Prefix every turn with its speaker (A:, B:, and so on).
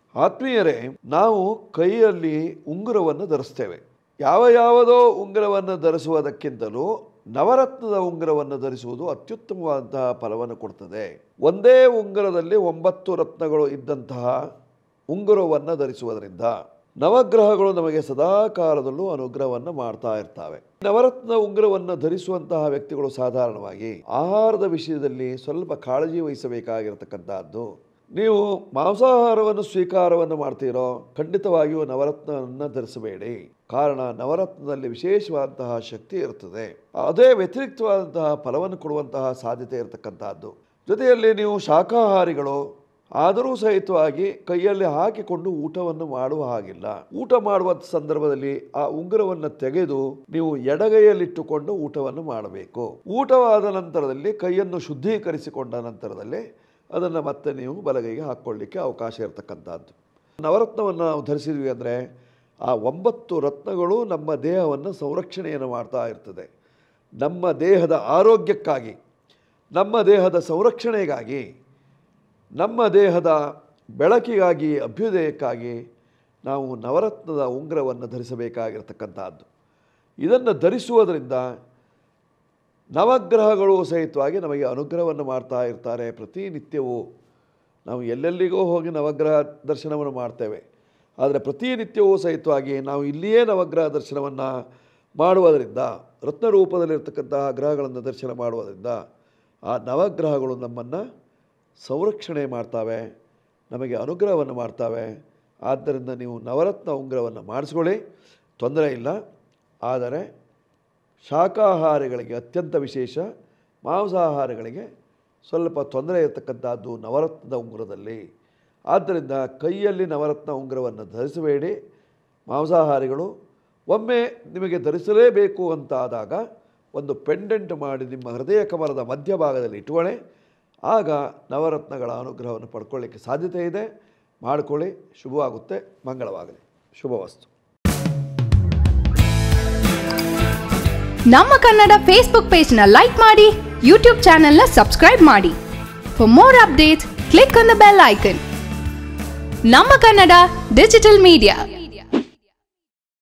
A: ಆತ್ಮೀಯರೇ ನಾವು ಕೈಯಲ್ಲಿ ಉಂಗುರವನ್ನು ಧರಿಸ್ತೇವೆ ಯಾವ ಯಾವುದೋ ಉಂಗುರವನ್ನು ಧರಿಸುವುದಕ್ಕಿಂತಲೂ ನವರತ್ನದ ಉಂಗುರವನ್ನು ಧರಿಸುವುದು ಅತ್ಯುತ್ತಮವಾದಂತಹ ಫಲವನ್ನು ಕೊಡ್ತದೆ ಒಂದೇ ಉಂಗುರದಲ್ಲಿ ಒಂಬತ್ತು ರತ್ನಗಳು ಇದ್ದಂತಹ ಉಂಗುರವನ್ನು ಧರಿಸುವುದರಿಂದ ನವಗ್ರಹಗಳು ನಮಗೆ ಸದಾ ಕಾಲದಲ್ಲೂ ಅನುಗ್ರಹವನ್ನು ಮಾಡ್ತಾ ಇರ್ತವೆ ನವರತ್ನ ಉಂಗುರವನ್ನು ಧರಿಸುವಂತಹ ವ್ಯಕ್ತಿಗಳು ಸಾಧಾರಣವಾಗಿ ಆಹಾರದ ವಿಷಯದಲ್ಲಿ ಸ್ವಲ್ಪ ಕಾಳಜಿ ವಹಿಸಬೇಕಾಗಿರತಕ್ಕಂತಹದ್ದು ನೀವು ಮಾಂಸಾಹಾರವನ್ನು ಸ್ವೀಕಾರವನ್ನು ಮಾಡ್ತೀರೋ ಖಂಡಿತವಾಗಿಯೂ ನವರತ್ನವನ್ನು ಧರಿಸಬೇಡಿ ಕಾರಣ ನವರತ್ನದಲ್ಲಿ ವಿಶೇಷವಾದಂತಹ ಶಕ್ತಿ ಇರ್ತದೆ ಅದೇ ವ್ಯತಿರಿಕ್ತವಾದಂತಹ ಫಲವನ್ನು ಕೊಡುವಂತಹ ಸಾಧ್ಯತೆ ಇರತಕ್ಕಂತಹದ್ದು ಜೊತೆಯಲ್ಲಿ ನೀವು ಶಾಕಾಹಾರಿಗಳು ಆದರೂ ಸಹಿತವಾಗಿ ಕೈಯಲ್ಲಿ ಹಾಕಿಕೊಂಡು ಊಟವನ್ನು ಮಾಡುವ ಹಾಗಿಲ್ಲ ಊಟ ಮಾಡುವ ಸಂದರ್ಭದಲ್ಲಿ ಆ ಉಂಗುರವನ್ನು ತೆಗೆದು ನೀವು ಎಡಗೈಯಲ್ಲಿಟ್ಟುಕೊಂಡು ಊಟವನ್ನು ಮಾಡಬೇಕು ಊಟವಾದ ನಂತರದಲ್ಲಿ ಕೈಯನ್ನು ಶುದ್ಧೀಕರಿಸಿಕೊಂಡ ನಂತರದಲ್ಲಿ ಅದನ್ನು ಮತ್ತೆ ನೀವು ಬಲಗೈಗೆ ಹಾಕ್ಕೊಳ್ಳಿಕ್ಕೆ ಅವಕಾಶ ಇರತಕ್ಕಂಥದ್ದು ನವರತ್ನವನ್ನು ನಾವು ಧರಿಸಿದ್ವಿ ಅಂದರೆ ಆ ಒಂಬತ್ತು ರತ್ನಗಳು ನಮ್ಮ ದೇಹವನ್ನು ಸಂರಕ್ಷಣೆಯನ್ನು ಮಾಡ್ತಾ ಇರ್ತದೆ ನಮ್ಮ ದೇಹದ ಆರೋಗ್ಯಕ್ಕಾಗಿ ನಮ್ಮ ದೇಹದ ಸಂರಕ್ಷಣೆಗಾಗಿ ನಮ್ಮ ದೇಹದ ಬೆಳಕಿಗಾಗಿ ಅಭ್ಯುದಯಕ್ಕಾಗಿ ನಾವು ನವರತ್ನದ ಉಂಗುರವನ್ನು ಧರಿಸಬೇಕಾಗಿರ್ತಕ್ಕಂಥದ್ದು ಇದನ್ನು ಧರಿಸುವುದರಿಂದ ನವಗ್ರಹಗಳು ಸಹಿತವಾಗಿ ನಮಗೆ ಅನುಗ್ರಹವನ್ನು ಮಾಡ್ತಾ ಇರ್ತಾರೆ ಪ್ರತಿನಿತ್ಯವೂ ನಾವು ಎಲ್ಲೆಲ್ಲಿಗೋ ಹೋಗಿ ನವಗ್ರಹ ದರ್ಶನವನ್ನು ಮಾಡ್ತೇವೆ ಆದರೆ ಪ್ರತಿನಿತ್ಯವೂ ಸಹಿತವಾಗಿ ನಾವು ಇಲ್ಲಿಯೇ ನವಗ್ರಹ ದರ್ಶನವನ್ನು ಮಾಡುವುದರಿಂದ ರತ್ನ ರೂಪದಲ್ಲಿರ್ತಕ್ಕಂತಹ ಗ್ರಹಗಳನ್ನು ದರ್ಶನ ಮಾಡುವುದರಿಂದ ಆ ನವಗ್ರಹಗಳು ನಮ್ಮನ್ನು ಸಂರಕ್ಷಣೆ ಮಾಡ್ತಾವೆ ನಮಗೆ ಅನುಗ್ರಹವನ್ನು ಮಾಡ್ತಾವೆ ಆದ್ದರಿಂದ ನೀವು ನವರತ್ನ ಉಂಗುರವನ್ನು ಮಾಡಿಸ್ಕೊಳ್ಳಿ ತೊಂದರೆ ಇಲ್ಲ ಆದರೆ ಶಾಕಾಹಾರಿಗಳಿಗೆ ಅತ್ಯಂತ ವಿಶೇಷ ಮಾಂಸಾಹಾರಿಗಳಿಗೆ ಸ್ವಲ್ಪ ತೊಂದರೆ ಇರತಕ್ಕಂಥದ್ದು ನವರತ್ನದ ಉಂಗುರದಲ್ಲಿ ಆದ್ದರಿಂದ ಕೈಯಲ್ಲಿ ನವರತ್ನ ಉಂಗುರವನ್ನು ಧರಿಸಬೇಡಿ ಮಾಂಸಾಹಾರಿಗಳು ಒಮ್ಮೆ ನಿಮಗೆ ಧರಿಸಲೇಬೇಕು ಅಂತ ಆದಾಗ ಒಂದು ಪೆಂಡೆಂಟ್ ಮಾಡಿ ನಿಮ್ಮ ಹೃದಯ ಕಮಲದ ಮಧ್ಯಭಾಗದಲ್ಲಿ ಇಟ್ಕೊಳ್ಳಿ ಆಗ ನವರತ್ನಗಳ ಅನುಗ್ರಹವನ್ನು ಪಡ್ಕೊಳ್ಳಿಕ್ಕೆ ಸಾಧ್ಯತೆ ಇದೆ ಮಾಡಿಕೊಳ್ಳಿ ಶುಭವಾಗುತ್ತೆ ಮಂಗಳವಾಗಲಿ ಶುಭವಸ್ತು
B: ನಮ್ಮ ಕನ್ನಡ ಫೇಸ್ಬುಕ್ ಪೇಜ್ ನ ಲೈಕ್ ಮಾಡಿ ಯೂಟ್ಯೂಬ್ ಚಾನೆಲ್ ನ ಸಬ್ಸ್ಕ್ರೈಬ್ ಮಾಡಿ for more updates click on the bell icon ನಮ್ಮ ಕನ್ನಡ ಡಿಜಿಟಲ್ ಮೀಡಿಯಾ